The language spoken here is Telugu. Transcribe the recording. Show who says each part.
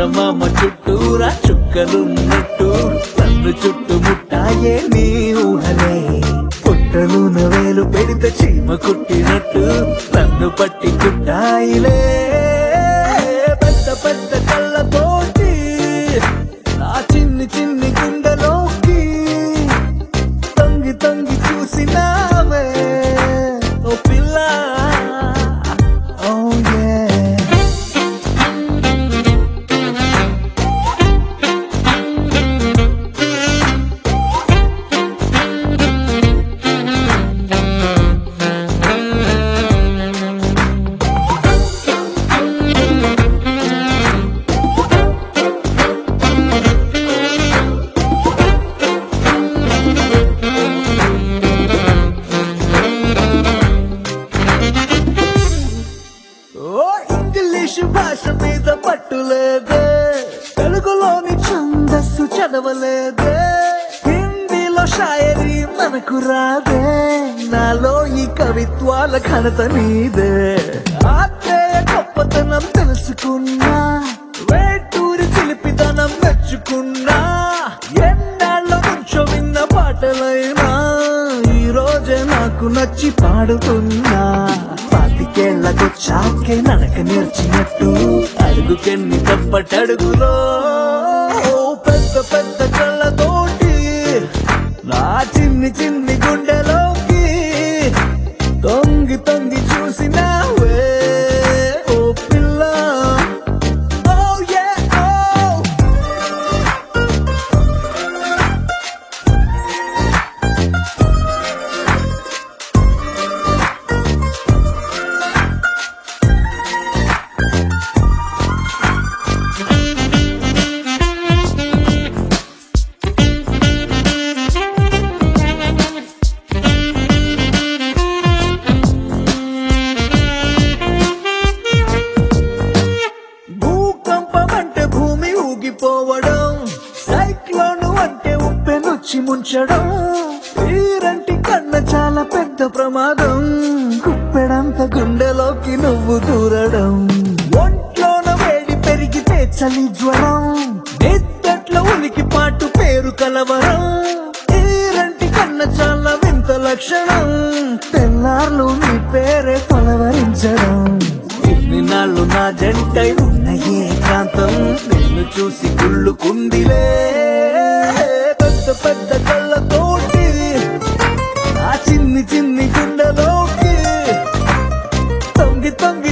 Speaker 1: చందమామ చుట్టూరా చుక్కలున్నట్టు నన్ను చుట్టుముట్టాయే నీ ఊహలే పుట్టలు వేలు పెడితే చీమ కుట్టినట్టు నన్ను పట్టి కుట్టాయిలే పెద్ద పెద్ద కళ్ళతోటి నా చిన్ని చిన్ని గుండెలోకి తొంగి తొంగి చూసినావే ఓ పిల్ల ఓ yeah ఓ ఇంగ్లీష్ భాష మీద పట్టులేదే తెలుగులోని ఛందస్సు చదవలేదే హిందీలో షాయరీ మనకు రాదే నాలో ఈ కవిత్వాల ఘనత నీదే ఆత్రేయ గొప్పతనం తెలుసుకున్నా వేటూరి చిలిపితనం మెచ్చుకున్నా ఎన్నాళ్ళ నుంచో విన్న పాటలైనా ఈ రోజే నాకు నచ్చి పాడుతున్నా పాతికేళ్లకొచ్చాకే నడక నేర్చినట్టు అడుగుకెన్ని తప్పటడుగులో పెద్ద పెద్ద కళ్ళతోటి నా చిన్ని చిన్ని గుండెలోకి తొంగి తొంగి చూసినావే ఓ పిల్ల ఓ yeah oh భూకంపం అంటే భూమి ఊగిపోవడం సైక్లోన్ అంటే ఉప్పెనొచ్చి ముంచడం ఈరంటి కన్న చాలా పెద్ద ప్రమాదం కుప్పెడంత గుండెలోకి నువ్వు దూరడం ఒంట్లోన వేడి పెరిగితే చలి జ్వరం నిద్దట్లో ఉనికి పాటు పేరు కలవరం ఈరంటి కన్న చాలా వింత లక్షణం తెల్లార్లు నీ పేరే తొలవరించడం ఇన్ని నాళ్ళు నా జంటై ఉన్న ఏకాంతం నిన్ను చూసి కుళ్ళుకుందిలే పెద్ద పెద్ద కళ్ళతోటి ఆ చిన్ని చిన్ని గుండెలోకి తొంగి తొంగి